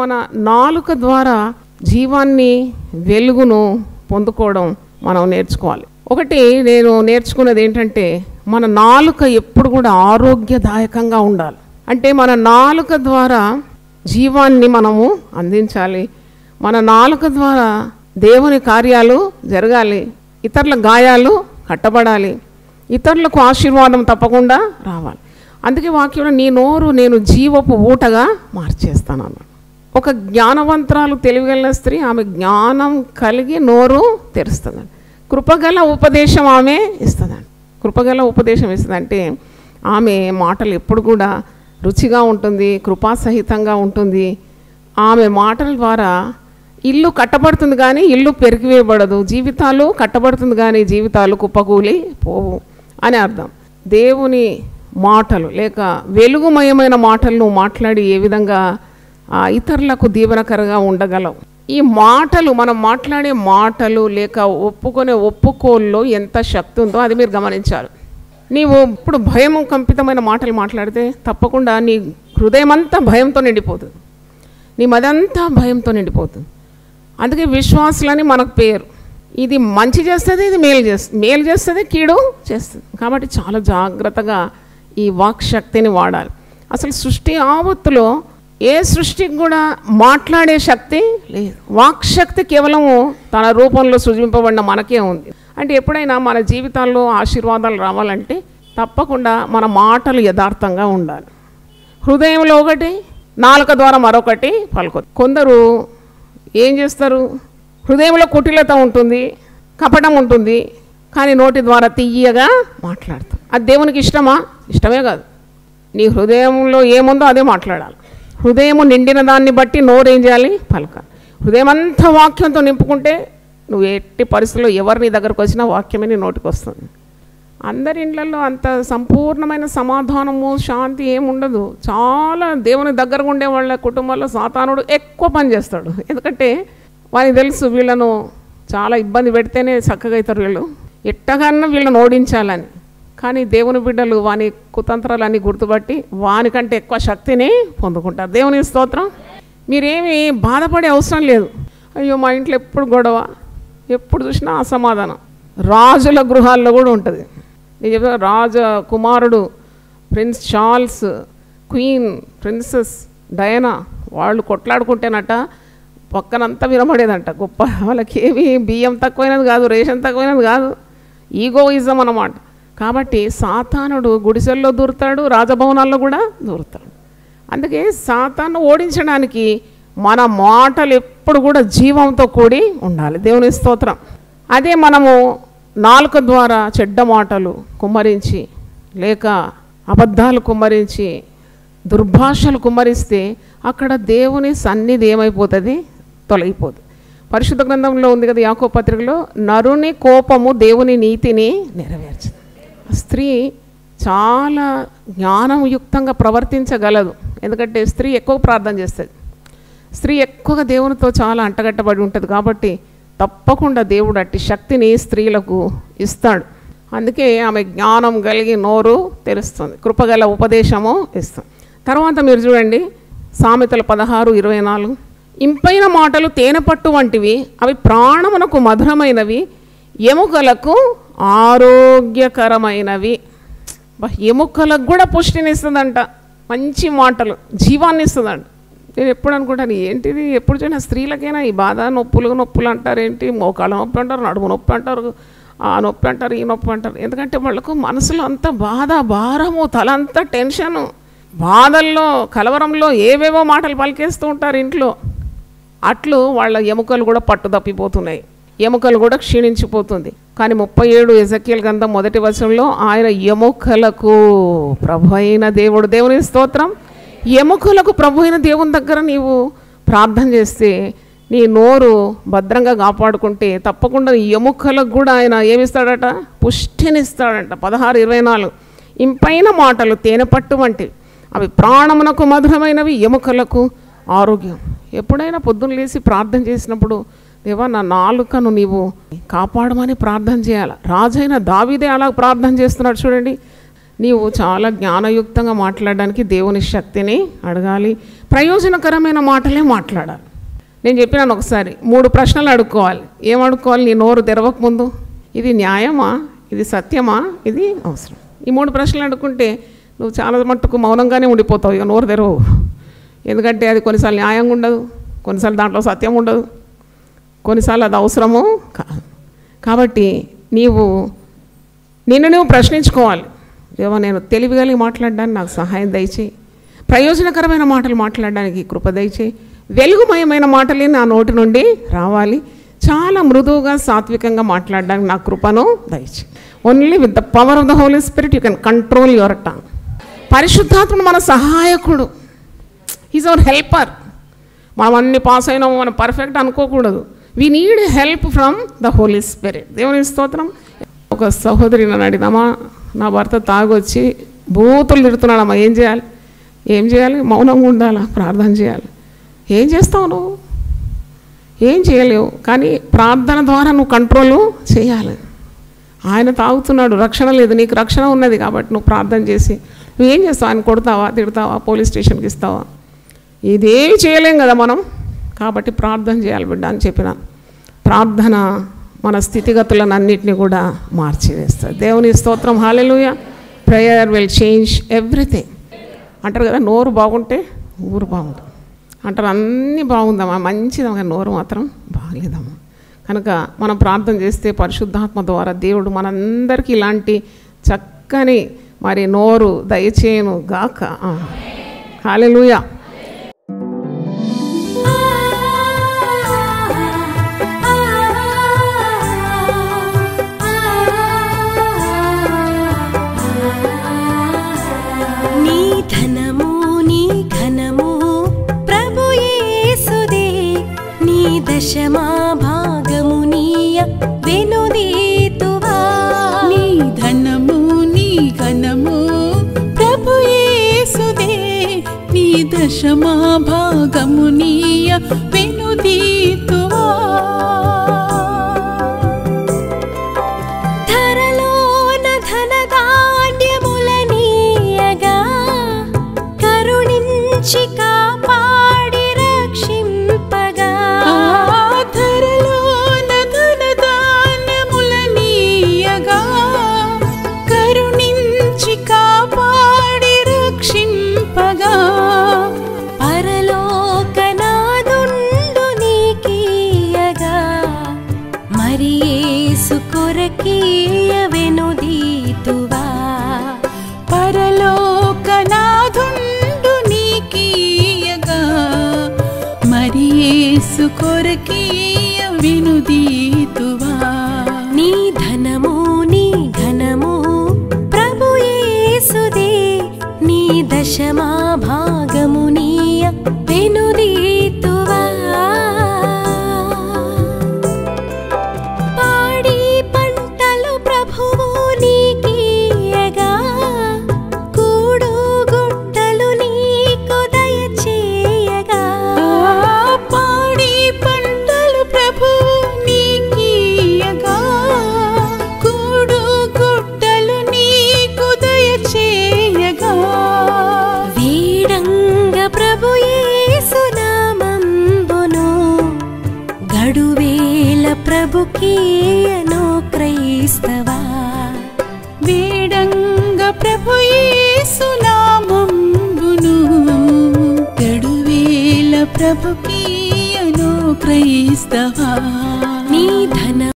మన నాలుక ద్వారా జీవాన్ని వెలుగును పొందుకోవడం మనం నేర్చుకోవాలి ఒకటి నేను నేర్చుకున్నది ఏంటంటే మన నాలుక ఎప్పుడు కూడా ఆరోగ్యదాయకంగా ఉండాలి అంటే మన నాలుక ద్వారా జీవాన్ని మనము అందించాలి మన నాలుక ద్వారా దేవుని కార్యాలు జరగాలి ఇతరుల గాయాలు కట్టబడాలి ఇతరులకు ఆశీర్వాదం తప్పకుండా రావాలి అందుకే వాక్యంలో నీ నోరు నేను జీవపు ఊటగా మార్చేస్తాను అన్నాడు ఒక జ్ఞానవంతరాలు తెలివిగల స్త్రీ ఆమె జ్ఞానం కలిగి నోరు తెరుస్తుందండి కృపగల ఉపదేశం ఆమె ఇస్తుందండి కృపగల ఉపదేశం ఇస్తుందంటే ఆమె మాటలు ఎప్పుడు కూడా రుచిగా ఉంటుంది కృపాసహితంగా ఉంటుంది ఆమె మాటల ద్వారా ఇల్లు కట్టబడుతుంది కానీ ఇల్లు పెరిగివేయబడదు జీవితాలు కట్టబడుతుంది కానీ జీవితాలు కుప్పకూలి పోవు అని అర్థం దేవుని మాటలు లేక వెలుగుమయమైన మాటలు నువ్వు మాట్లాడి ఏ విధంగా ఆ, ఇతరులకు దీవెనకరంగా ఉండగలవు ఈ మాటలు మనం మాట్లాడే మాటలు లేక ఒప్పుకునే ఒప్పుకోల్లో ఎంత శక్తి ఉందో అది మీరు గమనించాలి నీవు ఇప్పుడు భయం కంపితమైన మాటలు మాట్లాడితే తప్పకుండా నీ హృదయం అంతా భయంతో నిండిపోతుంది నీ మదంతా భయంతో నిండిపోతుంది అందుకే విశ్వాసులని మనకు పేరు ఇది మంచి చేస్తుంది ఇది మేలు చేస్తుంది మేలు చేస్తుంది కీడు చేస్తుంది కాబట్టి చాలా జాగ్రత్తగా ఈ వాక్ శక్తిని వాడాలి అసలు సృష్టి ఆవత్తులో ఏ సృష్టికి కూడా మాట్లాడే శక్తి లేదు వాక్ శక్తి కేవలము తన రూపంలో సృజింపబడిన మనకే ఉంది అంటే ఎప్పుడైనా మన జీవితాల్లో ఆశీర్వాదాలు రావాలంటే తప్పకుండా మన మాటలు యథార్థంగా ఉండాలి హృదయంలో ఒకటి నాలుక ద్వారా మరొకటి పలుకొద్దు కొందరు ఏం చేస్తారు హృదయంలో కుటిలత ఉంటుంది కపటం ఉంటుంది కానీ నోటి ద్వారా తీయగా మాట్లాడతారు అది దేవునికి ఇష్టమా ఇష్టమే కాదు నీ హృదయంలో ఏముందో అదే మాట్లాడాలి హృదయము నిండిన దాన్ని బట్టి నోరేం చేయాలి పలకాలి హృదయం అంతా వాక్యంతో నింపుకుంటే నువ్వు ఎట్టి పరిస్థితుల్లో ఎవరు నీ దగ్గరకు వచ్చినా వాక్యమే నీ నోటికి వస్తుంది అందరి ఇండ్లలో అంత సంపూర్ణమైన సమాధానము శాంతి ఏమి ఉండదు చాలా దేవుని దగ్గరగా ఉండే వాళ్ళ కుటుంబాల్లో సాతానుడు ఎక్కువ పని చేస్తాడు ఎందుకంటే వానికి తెలుసు వీళ్ళను చాలా ఇబ్బంది పెడితేనే చక్కగా అవుతారు వీళ్ళు ఎట్టగన్నా వీళ్ళని ఓడించాలని కానీ దేవుని బిడ్డలు వాని కుతంత్రాలన్నీ గుర్తుపట్టి వానికంటే ఎక్కువ శక్తిని పొందుకుంటారు దేవుని స్తోత్రం మీరేమి బాధపడే అవసరం లేదు అయ్యో మా ఇంట్లో ఎప్పుడు గొడవ ఎప్పుడు చూసినా అసమాధానం రాజుల గృహాల్లో కూడా ఉంటుంది నేను చెప్తా రాజ కుమారుడు prince Charles queen princess Diana వాళ్ళు కొట్లాడుకుంటేనట పక్కనంతా వినబడేదంట గొప్ప వాళ్ళకి ఏమి బియ్యం తక్కువైనది కాదు రేషన్ తక్కువైనది కాదు ఈగోయిజం అన్నమాట కాబట్టి సాతానుడు గుడిసెల్లో దూరుతాడు రాజభవనాల్లో కూడా దూరుతాడు అందుకే సాతాను ఓడించడానికి మన మాటలు ఎప్పుడు కూడా జీవంతో కూడి ఉండాలి దేవుని స్తోత్రం అదే మనము నాలుక ద్వారా చెడ్డ మాటలు కుమ్మరించి లేక అబద్ధాలు కుమ్మరించి దుర్భాషలు కుమ్మరిస్తే అక్కడ దేవుని సన్నిధి ఏమైపోతుంది తొలగిపోతుంది పరిశుద్ధ గ్రంథంలో ఉంది కదా యాకో పత్రికలో నరుని కోపము దేవుని నీతిని నెరవేర్చదు స్త్రీ చాలా జ్ఞానయుక్తంగా ప్రవర్తించగలదు ఎందుకంటే స్త్రీ ఎక్కువ ప్రార్థన చేస్తుంది స్త్రీ ఎక్కువగా దేవునితో చాలా అంటగట్టబడి ఉంటుంది కాబట్టి తప్పకుండా దేవుడు అట్టి శక్తిని స్త్రీలకు ఇస్తాడు అందుకే ఆమె జ్ఞానం కలిగి నోరు తెరుస్తుంది కృపగల ఉపదేశము ఇస్తుంది తర్వాత మీరు చూడండి సామెతలు పదహారు ఇరవై నాలుగు ఇంపైన మాటలు తేనెపట్టు వంటివి అవి ప్రాణమునకు మధురమైనవి ఎముకలకు ఆరోగ్యకరమైనవి బా, ఎముకలకు కూడా పుష్టినిస్తుందంట మంచి మాటలు జీవాన్ని ఇస్తుందంట నేను ఎప్పుడు అనుకుంటాను ఏంటిది ఎప్పుడు చూసినా స్త్రీలకైనా ఈ బాధ నొప్పులు నొప్పులు అంటారు ఏంటి మోకాళ్ళ నొప్పి అంటారు నడుము నొప్పి అంటారు ఆ నొప్పి అంటారు ఈ నొప్పి అంటారు ఎందుకంటే వాళ్ళకు మనసులో అంత బాధ భారము తలంతా టెన్షను బాధల్లో కలవరంలో ఏవేవో మాటలు పలికేస్తూ ఉంటారు ఇంట్లో అట్లు వాళ్ళ ఎముకలు కూడా పట్టు తప్పిపోతున్నాయి ఎముకలు కూడా క్షీణించిపోతుంది కానీ ముప్పై ఏడు ఎజకీల్ గంధం మొదటి వచనంలో ఆయన ఎముకలకు ప్రభు అయిన దేవుడు దేవుని స్తోత్రం ఎముకలకు ప్రభు అయిన దేవుని దగ్గర నీవు ప్రార్థన చేస్తే నీ నోరు భద్రంగా కాపాడుకుంటే తప్పకుండా నీ ఎముకలకు కూడా ఆయన ఏమిస్తాడట పుష్టినిస్తాడంట పదహారు ఇరవై నాలుగు ఇంపైన మాటలు తేనె పట్టు వంటివి అవి ప్రాణమునకు మధురమైనవి ఎముకలకు ఆరోగ్యం ఎప్పుడైనా పొద్దున్న లేచి ప్రార్థన చేసినప్పుడు దేవా నా నాలుకను నీవు కాపాడమని ప్రార్థన చేయాలి రాజైన దావీదే అలా ప్రార్థన చేస్తున్నాడు చూడండి నీవు చాలా జ్ఞానయుక్తంగా మాట్లాడడానికి దేవుని శక్తిని అడగాలి ప్రయోజనకరమైన మాటలే మాట్లాడాలి నేను చెప్పినాను ఒకసారి మూడు ప్రశ్నలు అడుక్కోవాలి ఏం అడుక్కోవాలి నీ నోరు తెరవక ముందు ఇది న్యాయమా ఇది సత్యమా ఇది అవసరం ఈ మూడు ప్రశ్నలు అడుక్కుంటే నువ్వు చాలా మట్టుకు మౌనంగానే ఉండిపోతావు ఇక నోరు తెరవు ఎందుకంటే అది కొన్నిసార్లు న్యాయంగా ఉండదు కొన్నిసార్లు దాంట్లో సత్యం ఉండదు కొన్నిసార్లు అది అవసరము కాదు కాబట్టి నీవు నిన్ను నువ్వు ప్రశ్నించుకోవాలి ఏమో నేను తెలివిగలిగి మాట్లాడడానికి నాకు సహాయం దయచేయి ప్రయోజనకరమైన మాటలు మాట్లాడడానికి కృప దయచేయి వెలుగుమయమైన మాటలే నా నోటి నుండి రావాలి చాలా మృదువుగా సాత్వికంగా మాట్లాడడానికి నా కృపను దయచేయి only with the power of the Holy Spirit you can control your tongue పరిశుద్ధాత్ముడు మన సహాయకుడు ఈజ్ అవర్ హెల్పర్ మనం అన్ని పాస్ అయినాము మనం పర్ఫెక్ట్ అనుకోకూడదు we need help from the Holy Spirit దేవుని స్తోత్రం ఒక సహోదరి నన్ను అడిగినామా నా భర్త తాగొచ్చి బూతులు తిడుతున్నాడమ్మా ఏం చేయాలి ఏం చేయాలి మౌనంగా ఉండాలా ప్రార్థన చేయాలి ఏం చేస్తావు నువ్వు ఏం చేయలేవు కానీ ప్రార్థన ద్వారా నువ్వు కంట్రోల్ చేయాలి ఆయన తాగుతున్నాడు రక్షణ లేదు నీకు రక్షణ ఉన్నది కాబట్టి నువ్వు ప్రార్థన చేసి నువ్వేం చేస్తావు ఆయన కొడతావా తిడతావా పోలీస్ స్టేషన్కి ఇస్తావా ఇదేమి చేయలేం కదా మనం కాబట్టి ప్రార్థన చేయాలి బిడ్డ అని చెప్పిన ప్రార్థన మన స్థితిగతులను అన్నిటిని కూడా మార్చివేస్తుంది దేవుని స్తోత్రం hallelujah prayer will change everything అంటారు కదా నోరు బాగుంటే ఊరు బాగుంటుంది అంటారు అన్నీ బాగుందమ్మా మంచిదమ్మా నోరు మాత్రం బాగలేదమ్మా కనుక మనం ప్రార్థన చేస్తే పరిశుద్ధాత్మ ద్వారా దేవుడు మనందరికీ ఇలాంటి చక్కని మరి నోరు దయచేయను గాక హాలెలుయా నీ ధనము నీ ఘనము ప్రభు యేసుదే నీ దశమా భాగము నీయ వెనుదీతువా నీ ధనము నీ ఘనము ప్రభు యేసుదే నీ దశమా భాగము నీయ వెనుదీతువా ధరలోన ధనధాన్యములనీయగా కరుణించి కాపాడి రక్షింపగా ఆధరలోన ధనధాన్యములనీయగా కరుణించి కాపాడి రక్షింపగా పరలోకనాదుండు నీకీయగా మరి యేసు కొరకీయ వెనుదీతువా పరలోకనాథుండు నీకీయగా మరి యేసు కొరకీయ వినుదీతువా నీ ధనము నీ ఘనము ప్రభు యేసుదే నీ దశమా భాగము నీయ వెనుదీతువా పాడి పంటలు ప్రభువు నీకీయగా కూడు గుట్టలు నీకు దయచేయగా ఆ పాడి పంటలు ప్రభు నీకీయగా కూడు గుట్టలు నీకు దయచేయగా వీడంగ ప్రభు యేసునామంబును గడువేల ప్రభుకీయను క్రైస్తవా వేడంగ ప్రభు యేసునామంబును గడువేల ప్రభుకీయను క్రైస్తవా నీ ధన